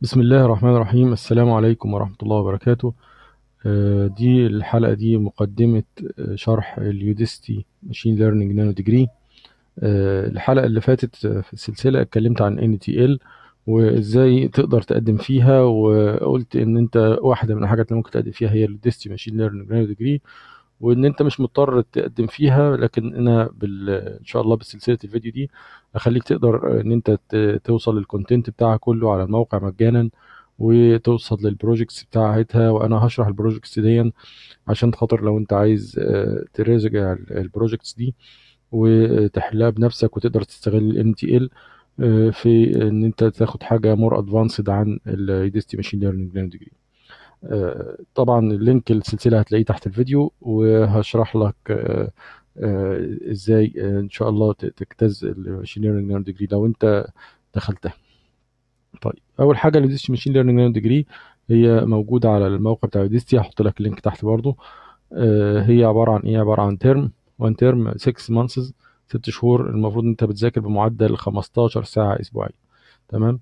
بسم الله الرحمن الرحيم السلام عليكم ورحمة الله وبركاته آه، دي الحلقة دي مقدمة آه، شرح اليوديستي ماشين ليرنينج نانو ديجري الحلقة اللي فاتت آه، في السلسلة اتكلمت عن NTL وازاي تقدر تقدم فيها وقلت ان انت واحدة من الحاجات اللي ممكن تقدم فيها هي اليوديستي ماشين ليرنينج نانو ديجري وان انت مش مضطر تقدم فيها لكن انا بال... ان شاء الله بسلسله الفيديو دي اخليك تقدر ان انت ت- توصل للكونتنت بتاعها كله على الموقع مجانا وتوصل للبروجكتس بتاعتها وانا هشرح البروجكتس دي عشان خاطر لو انت عايز آه، تراجع ال- البروجكتس دي وتحلها بنفسك وتقدر تستغل ال NTL آه، في ان انت تاخد حاجه مور ادفانسد عن اليوديستي ماشين ليرنينج نانو ديجري آه، طبعا اللينك السلسلة هتلاقيه تحت الفيديو وهشرح لك آه، آه، ازاي آه، ان شاء الله ت- تجتاز الماشين ليرنينج نانو ديجري لو انت دخلتها طيب اول حاجه اليوديستي ماشين ليرنينج نانو ديجري هي موجوده على الموقع بتاع يوديستي هحط لك اللينك تحت برضو آه، هي عباره عن ايه عباره عن ترم وان ترم 6 مانثز 6 شهور المفروض ان انت بتذاكر بمعدل 15 ساعه اسبوعيا تمام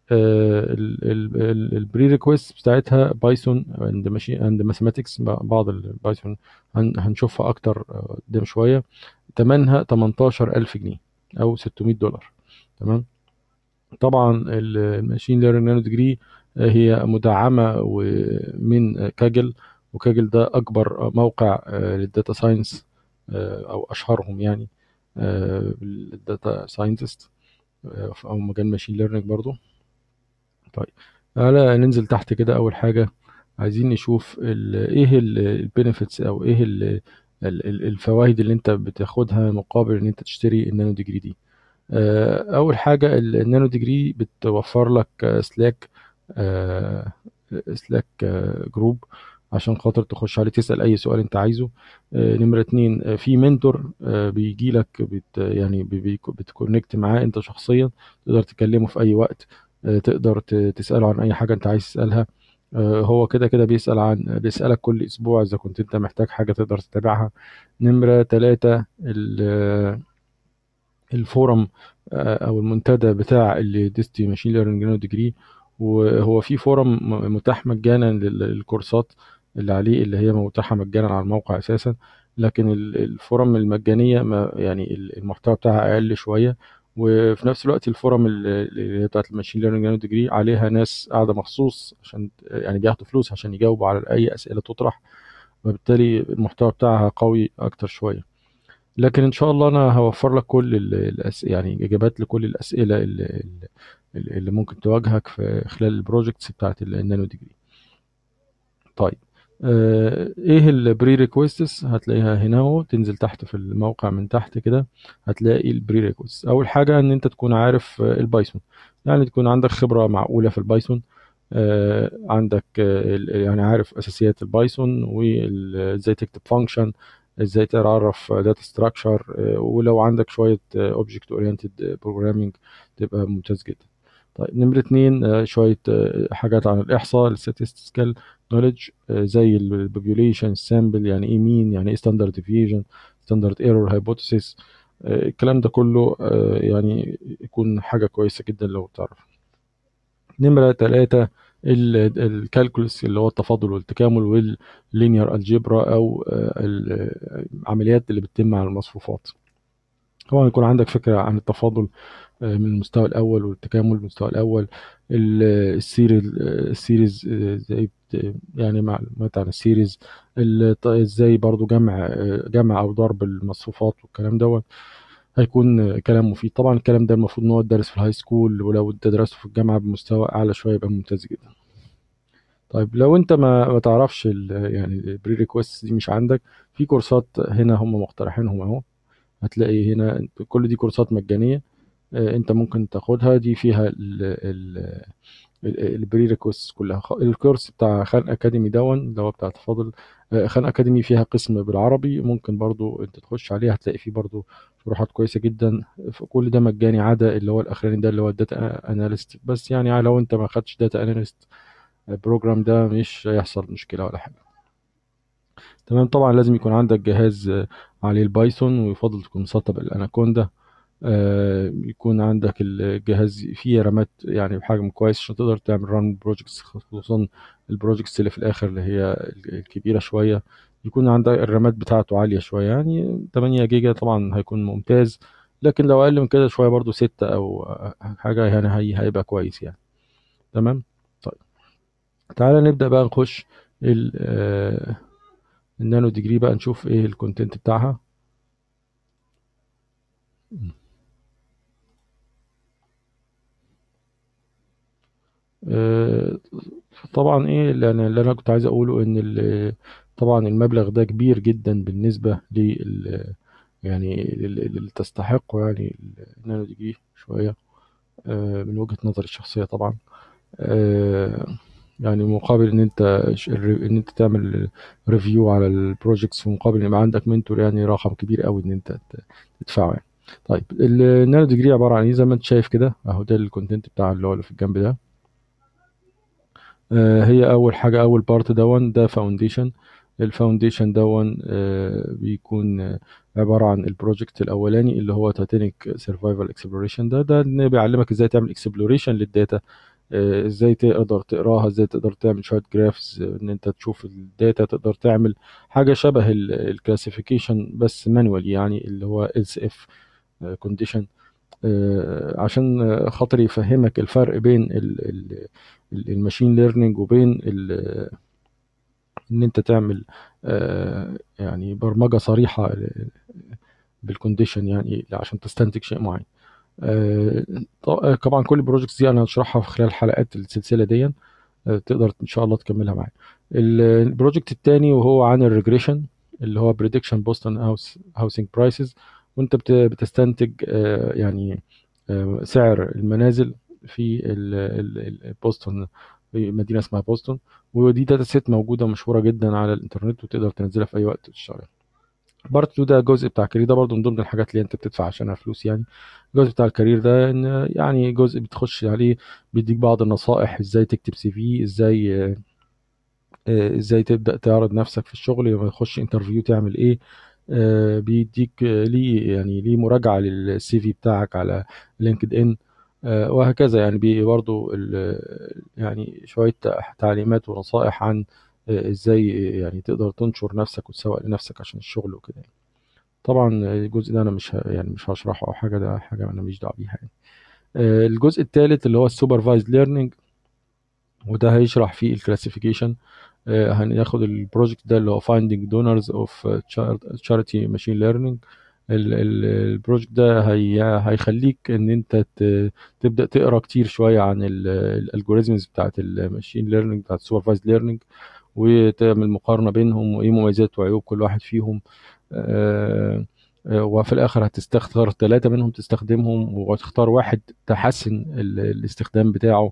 البري ريكويست بتاعتها بايثون اند ماشين اند ماثيماتكس بعض البايثون هن- هنشوفها اكتر آه، قدام شويه تمنها 18000 جنيه او 600 دولار تمام طبعا الماشين ليرنينج نانو ديجري هي مدعمه و- من كاجل وكاجل ده اكبر موقع آه، للداتا ساينس آه، او اشهرهم يعني الداتا ساينتست او مجال ماشين ليرنينج برضو طيب تعالى ننزل تحت كده اول حاجه عايزين نشوف ال ايه البينيفيتس او ايه الفوائد اللي انت بتاخدها مقابل ان انت تشتري النانو ديجري دي آه، اول حاجه ال- النانو ديجري بتوفر لك سلاك سلاك جروب عشان خاطر تخش عليه تسأل اي سؤال انت عايزه آه، نمرة اتنين آه، في منتور بيجي لك بت يعني بي- بي- بتكونكت معاه انت شخصيا تقدر تكلمه في اي وقت آه، تقدر ت- تسأله عن اي حاجة انت عايز تسألها آه، هو كده كده بيسأل عن بيسألك كل اسبوع اذا كنت انت محتاج حاجة تقدر تتابعها نمرة تلاتة ال- الفورم آه، او المنتدى بتاع الديستي ماشين ليرنينج نانو ديجري وهو في فورم م- متاح مجانا لل- للكورسات اللي عليه اللي هي متاحه مجانا على الموقع اساسا لكن ال- الفورم المجانيه ما يعني ال- المحتوى بتاعها اقل شويه وفي نفس الوقت الفورم اللي اللي هي بتاعت الماشين ليرنينج نانو ديجري عليها ناس قاعده مخصوص عشان يعني بياخدوا فلوس عشان يجاوبوا على اي اسئله تطرح وبالتالي المحتوى بتاعها قوي اكتر شويه لكن ان شاء الله انا هوفر لك كل ال- الأس... يعني اجابات لكل الاسئله اللي, اللي اللي ممكن تواجهك في خلال البروجكتس بتاعت ال- النانو ديجري طيب آه ايه البري ريكويستس هتلاقيها هنا اهو تنزل تحت في الموقع من تحت كده هتلاقي البري ريكويست اول حاجه ان انت تكون عارف آه، البايثون يعني تكون عندك خبره معقوله في البايثون آه، عندك آه، ال- يعني عارف اساسيات البايثون وازاي تكتب فانكشن ازاي تعرف داتا ستراكشر ولو عندك شويه اوبجكت اورينتد بروجرامينج تبقى ممتاز جدا طيب نمرة اتنين آه، شوية آه، حاجات عن الإحصاء الستاتستيكال نوليدج زي البوبوليشن سامبل يعني ايه مين يعني ايه ستاندرد ديفيجن ستاندرد ايرور هايبوثيسيس الكلام ده كله آه، يعني يكون حاجة كويسة جدا لو تعرف نمرة ثلاثة الكالكولس اللي هو التفاضل والتكامل واللينير الجبرا أو آه، العمليات اللي بتتم على المصفوفات طبعا يكون عندك فكرة عن التفاضل آه، من المستوى الأول والتكامل من المستوى الأول ال- السيريز السيريز آه، زي بت- يعني معلومات عن السيريز ال- ط- ازاي برضو جمع آه، جمع أو ضرب المصفوفات والكلام دوت هيكون كلام مفيد طبعا الكلام ده المفروض ان هو يدرس في الهاي سكول ولو انت درسته في الجامعه بمستوى اعلى شويه يبقى ممتاز جدا طيب لو انت ما ما تعرفش ال- يعني البري ريكوست دي مش عندك في كورسات هنا هم مقترحينهم اهو هتلاقي هنا كل دي كورسات مجانيه آه، انت ممكن تاخدها دي فيها البري ريكوست كلها خ- الكورس بتاع خان اكاديمي دون اللي هو بتاع تفاضل آه، خان اكاديمي فيها قسم بالعربي ممكن برضو انت تخش عليه هتلاقي فيه برضو شروحات كويسه جدا ف- كل ده مجاني عدا اللي هو الاخراني ده اللي هو الداتا اناليست بس يعني لو انت ما خدتش داتا اناليست البروجرام ده مش هيحصل مشكله ولا حاجه تمام طبعا لازم يكون عندك جهاز آه، عليه البايثون ويفضل تكون مسطب الاناكوندا آه، يكون عندك الجهاز فيه رامات يعني بحجم كويس عشان تقدر تعمل ران بروجكتس خصوصا البروجكتس اللي في الاخر اللي هي الكبيره شويه يكون عندك الرامات بتاعته عاليه شويه يعني 8 جيجا طبعا هيكون ممتاز لكن لو اقل من كده شويه برضو 6 او حاجه يعني هي هيبقى كويس يعني تمام طيب تعالى نبدا بقى نخش ال- آه، النانو ديجري بقى نشوف ايه الكونتنت بتاعها آه، طبعا ايه اللي انا اللي انا كنت عايز اقوله ان ال- طبعا المبلغ ده كبير جدا بالنسبه لل يعني لل- اللي تستحقه يعني النانو ديجري شويه آه، من وجهه نظري الشخصيه طبعا آه، يعني مقابل ان انت ش- الري- ان انت تعمل ريفيو على البروجكتس ومقابل ان يبقى عندك منتور يعني رقم كبير قوي ان انت ت- تدفعه يعني طيب النانو ديجري عباره عن ايه زي ما انت شايف كده اهو ده الكونتنت بتاع اللي هو اللي في الجنب ده آه، هي اول حاجه اول بارت دون ده فاونديشن الفاونديشن دون آه، بيكون آه، عباره عن البروجكت الاولاني اللي هو تاتينيك سرفايفل اكسبلوريشن ده ده إن بيعلمك ازاي تعمل اكسبلوريشن للداتا آه، ازاي تقدر تقراها ازاي تقدر تعمل شويه جرافز ان انت تشوف الداتا تقدر تعمل حاجه شبه الكلاسيفيكيشن بس مانوال يعني اللي هو else if كونديشن عشان آه، خاطر يفهمك الفرق بين الماشين ليرنينج وبين ال- ان انت تعمل آه، يعني برمجه صريحه بالكونديشن يعني عشان تستنتج شيء معين آه، ط- طبعا كل البروجكتس دي انا هشرحها في خلال حلقات السلسله دي آه، تقدر ان شاء الله تكملها معايا ال- البروجكت التاني وهو عن الريجريشن اللي هو بريدكشن بوستون هاوس هاوسنج برايسز وانت بت- بتستنتج آه، يعني آه، سعر المنازل في ال- ال- ال- بوسطن في مدينه اسمها بوسطن ودي داتا سيت موجوده مشهوره جدا على الانترنت وتقدر تنزلها في اي وقت وتشتغل بارت 2 ده جزء بتاع الكارير ده برضو من ضمن الحاجات اللي انت بتدفع عشانها فلوس يعني الجزء بتاع الكارير ده ان يعني جزء بتخش عليه بيديك بعض النصائح ازاي تكتب سي في ازاي آه، آه، ازاي تبدا تعرض نفسك في الشغل لما تخش انترفيو تعمل ايه آه، بيديك آه، ليه يعني ليه مراجعه للسي في بتاعك على لينكد ان آه، وهكذا يعني بي برضو ال- يعني شويه تعليمات ونصائح عن آه، ازاي يعني تقدر تنشر نفسك وتسوق لنفسك عشان الشغل وكده يعني. طبعا الجزء ده انا مش ه- يعني مش هشرحه او حاجه ده حاجه انا مش دعوه بيها يعني آه، الجزء الثالث اللي هو السوبرفايزد ليرنينج وده هيشرح فيه الكلاسيفيكيشن هناخد البروجكت ده اللي هو finding donors of charity machine learning ال- ال- البروجكت ده هي هيخليك ان انت ت- تبدا تقرا كتير شويه عن الالجوريزمز بتاعت الماشين ليرنينج بتاعت السوبرفايزد ليرنينج وتعمل مقارنه بينهم وايه مميزات وعيوب كل واحد فيهم آه، آه، وفي الاخر هتستختار ثلاثه منهم تستخدمهم وتختار واحد تحسن ال- الاستخدام بتاعه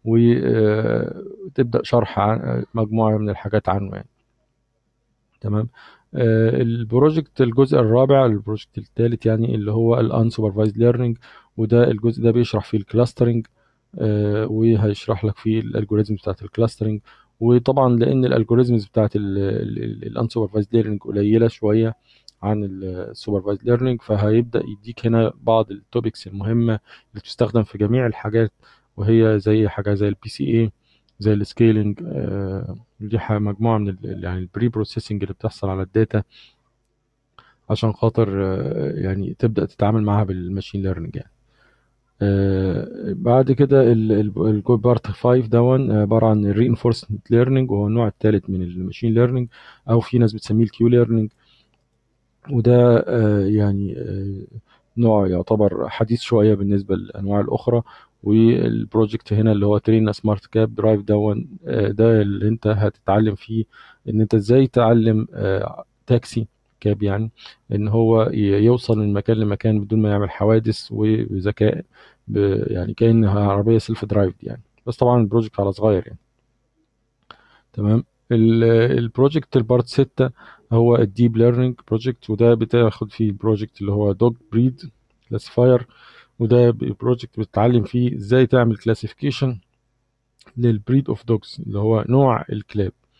وتبدا شرح عن مجموعه من الحاجات عنه يعني تمام آه، البروجكت الجزء الرابع البروجكت الثالث يعني اللي هو الانسوبرفايزد ليرنينج وده الجزء ده بيشرح فيه الكلاسترنج وهيشرح لك فيه الالجوريزم بتاعت الكلاسترنج وطبعا لان الالجوريزمز بتاعت الانسوبرفايزد ليرنينج قليله شويه عن السوبرفايزد ليرنينج فهيبدا يديك هنا بعض التوبكس المهمه اللي بتستخدم في جميع الحاجات وهي زي حاجه زي البي سي اي زي السكيلينج دي ح- مجموعه من ال يعني البري بروسيسنج اللي بتحصل على الداتا عشان خاطر آه، يعني تبدا تتعامل معاها بالماشين ليرنينج يعني آه، بعد كده البارت 5 دون عباره عن الرينفورسمنت ليرنينج وهو النوع الثالث من الماشين ليرنينج او في ناس بتسميه الكيو ليرنينج وده آه، يعني آه، نوع يعتبر حديث شويه بالنسبه للانواع الاخرى والبروجكت هنا اللي هو ترينا سمارت كاب درايف دون آه، ده اللي انت هتتعلم فيه ان انت ازاي تعلم آه، تاكسي كاب يعني ان هو ي- يوصل من مكان لمكان بدون ما يعمل حوادث وبذكاء ب- يعني كأنها عربية سيلف درايف يعني بس طبعا البروجكت على صغير يعني تمام ال- البروجكت البارت 6 هو الديب ليرنينج بروجكت وده بتاخد فيه البروجكت اللي هو دوج بريد كلاسيفاير وده بروجكت بتتعلم فيه ازاي تعمل كلاسيفيكيشن للبريد اوف دوجز اللي هو نوع الكلاب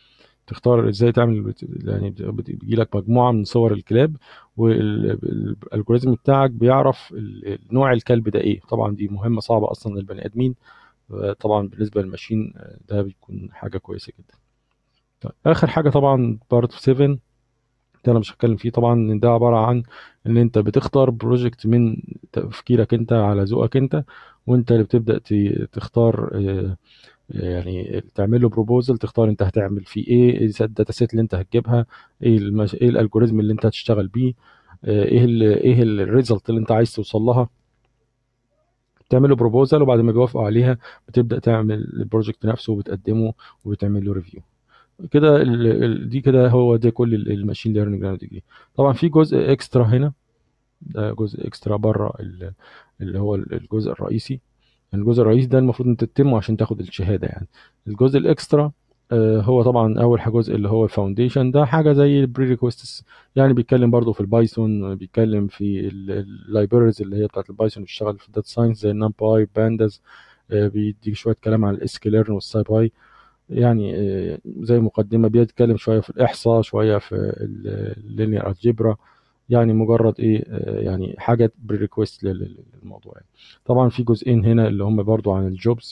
تختار ازاي تعمل يعني بيجي لك مجموعه من صور الكلاب والالجوريزم بتاعك بيعرف نوع الكلب ده ايه طبعا دي مهمه صعبه اصلا للبني ادمين طبعا بالنسبه للماشين ده بيكون حاجه كويسه جدا طيب اخر حاجه طبعا بارت 7 ده انا مش هتكلم فيه طبعا ان ده عباره عن ان انت بتختار بروجكت من تفكيرك انت على ذوقك انت وانت اللي بتبدا تختار يعني تعمل له بروبوزل تختار انت هتعمل فيه ايه ايه الداتا سيت اللي انت هتجيبها ايه المش... ايه الالجوريزم اللي انت هتشتغل بيه ايه ال ايه الريزلت اللي انت عايز توصل لها تعمل له بروبوزل وبعد ما بيوافقوا عليها بتبدا تعمل البروجكت نفسه وبتقدمه وبتعمل له ريفيو كده دي كده هو ده كل الماشين ليرنينج دي طبعا في جزء اكسترا هنا ده جزء اكسترا بره اللي هو الجزء الرئيسي يعني الجزء الرئيسي ده المفروض انت تتمه عشان تاخد الشهاده يعني الجزء الاكسترا آه هو طبعا اول جزء اللي هو الفاونديشن ده حاجه زي البري ريكويستس يعني بيتكلم برضو في البايثون بيتكلم في اللايبرز اللي هي بتاعت البايثون بتشتغل في الداتا ساينس زي النمباي بانداز آه بيديك شويه كلام عن الاسكيلرن والساي باي يعني آه زي مقدمه بيتكلم شويه في الاحصاء شويه في اللينير الجبرا يعني مجرد ايه يعني حاجه بريكويست للموضوع يعني طبعا في جزئين هنا اللي هم برضو عن الجوبز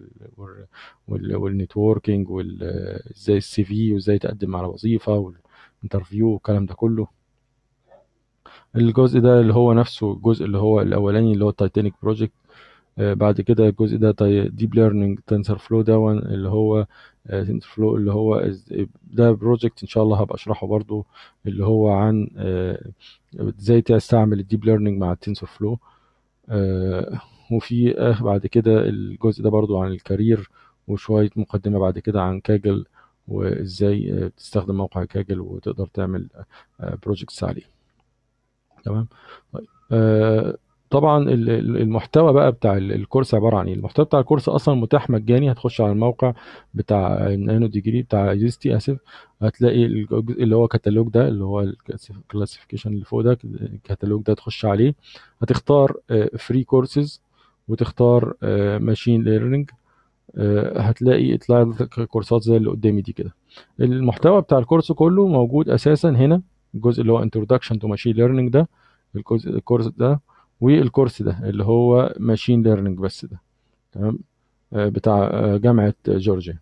والنتوركينج وازاي السي في وازاي تقدم على وظيفه والانترفيو والكلام ده كله الجزء ده اللي هو نفسه الجزء اللي هو الاولاني اللي هو التايتانيك بروجكت بعد كده الجزء ده ديب ليرنينج تنسر فلو ده اللي هو تنسر فلو اللي هو ده بروجكت ان شاء الله هبقى اشرحه برضو اللي هو عن ازاي تستعمل الديب ليرنينج مع التنسر فلو وفي بعد كده الجزء ده برضو عن الكارير وشوية مقدمة بعد كده عن كاجل وازاي تستخدم موقع كاجل وتقدر تعمل بروجكتس عليه تمام طيب طبعا المحتوى بقى بتاع الكورس عباره عن ايه المحتوى بتاع الكورس اصلا متاح مجاني هتخش على الموقع بتاع نانو ديجري بتاع يوزتي اسف هتلاقي اللي هو كتالوج ده اللي هو الكلاسيفيكيشن اللي فوق ده الكتالوج ده تخش عليه هتختار فري كورسز وتختار ماشين ليرنينج هتلاقي يطلع لك كورسات زي اللي قدامي دي كده المحتوى بتاع الكورس كله موجود اساسا هنا الجزء اللي هو انتروداكشن تو ماشين ليرنينج ده الجزء الكورس ده والكورس ده اللي هو ماشين ليرنينج بس ده تمام بتاع جامعه جورجيا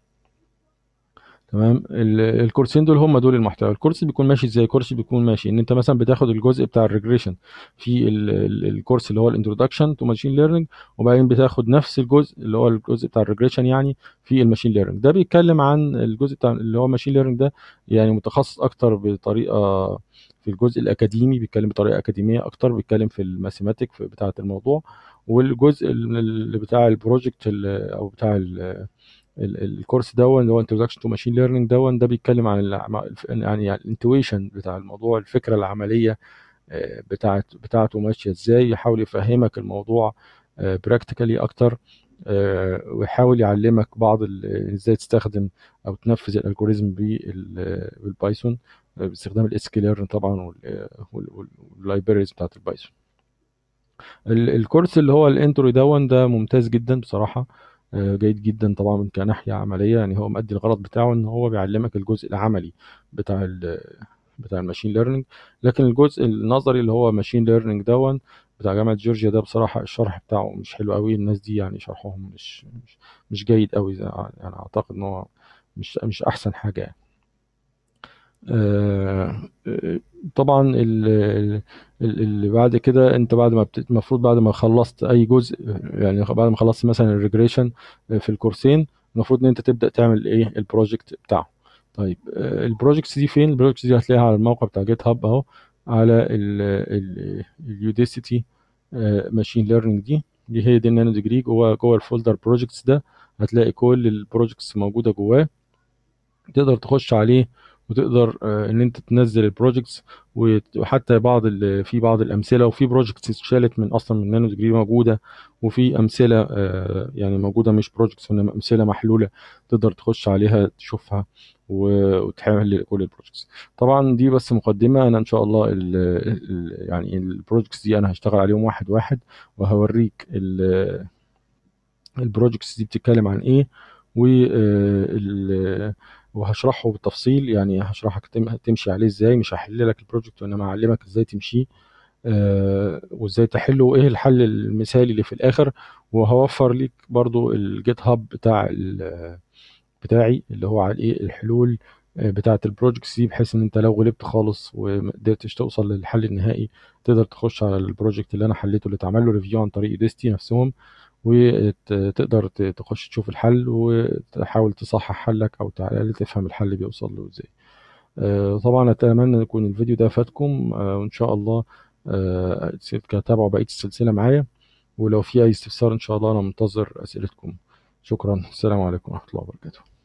تمام الكورسين دول هم دول المحتوى الكورس بيكون ماشي ازاي الكورس بيكون ماشي ان انت مثلا بتاخد الجزء بتاع الريجريشن في الكورس اللي هو الانترودكشن تو ماشين ليرنينج وبعدين بتاخد نفس الجزء اللي هو الجزء بتاع الريجريشن يعني في الماشين ليرنينج ده بيتكلم عن الجزء بتاع اللي هو ماشين ليرنينج ده يعني متخصص اكتر بطريقه في الجزء الاكاديمي بيتكلم بطريقه اكاديميه اكتر بيتكلم في الماثيماتيك بتاعه الموضوع والجزء اللي بتاع البروجكت او بتاع الكورس دون اللي هو انتروداكشن تو ماشين ليرنينج دون ده بيتكلم عن يعني الانتويشن بتاع الموضوع الفكره العمليه بتاعت بتاعته ماشيه ازاي يحاول يفهمك الموضوع براكتيكالي اكتر ويحاول يعلمك بعض ازاي تستخدم او تنفذ الالجوريزم بالبايثون باستخدام الاسكيلرن طبعا واللايبريز بتاعت البايثون الكورس اللي هو الانترو دون ده ممتاز جدا بصراحه جيد جدا طبعا كناحيه عمليه يعني هو مؤدي الغرض بتاعه ان هو بيعلمك الجزء العملي بتاع بتاع الماشين ليرنينج لكن الجزء النظري اللي هو ماشين ليرنينج دون بتاع جامعه جورجيا ده بصراحه الشرح بتاعه مش حلو قوي الناس دي يعني شرحهم مش مش, مش جيد قوي يعني اعتقد ان هو مش مش احسن حاجه يعني. آه طبعا اللي بعد كده انت بعد ما المفروض بعد ما خلصت اي جزء يعني بعد ما خلصت مثلا الريجريشن في الكورسين المفروض ان انت تبدا تعمل ايه البروجكت بتاعه طيب البروجكتس دي فين البروجكتس دي هتلاقيها على الموقع بتاع جيت هاب اهو على اليوديسيتي ماشين ليرنينج دي دي هي دي النانو ديجري جوه جوه الفولدر بروجكتس ده هتلاقي كل البروجكتس موجوده جواه تقدر تخش عليه وتقدر ان انت تنزل البروجكتس وحتى بعض في بعض الامثله وفي بروجكتس اتشالت من اصلا من نانو ديجري موجوده وفي امثله يعني موجوده مش بروجكتس انما امثله محلوله تقدر تخش عليها تشوفها وتحل كل البروجكتس طبعا دي بس مقدمه انا ان شاء الله ال ال يعني البروجكتس دي انا هشتغل عليهم واحد واحد وهوريك البروجكتس دي بتتكلم عن ايه و وهشرحه بالتفصيل يعني هشرحك تم- تمشي عليه ازاي مش هحل لك البروجكت وانما اعلمك ازاي تمشيه آه، وازاي تحله وايه الحل المثالي اللي في الاخر وهوفر ليك برضو الجيت هاب بتاع ال- بتاعي اللي هو على ايه الحلول آه، بتاعه البروجكتس دي بحيث ان انت لو غلبت خالص وما قدرتش توصل للحل النهائي تقدر تخش على البروجكت اللي انا حليته اللي اتعمل له ريفيو عن طريق ديستي نفسهم وتقدر تخش تشوف الحل وتحاول تصحح حلك او على الاقل تفهم الحل بيوصل له ازاي آه، طبعا اتمنى ان يكون الفيديو ده فاتكم آه، وان شاء الله آه، تتابعوا بقيه السلسله معايا ولو في اي استفسار ان شاء الله انا منتظر اسئلتكم شكرا السلام عليكم ورحمه الله وبركاته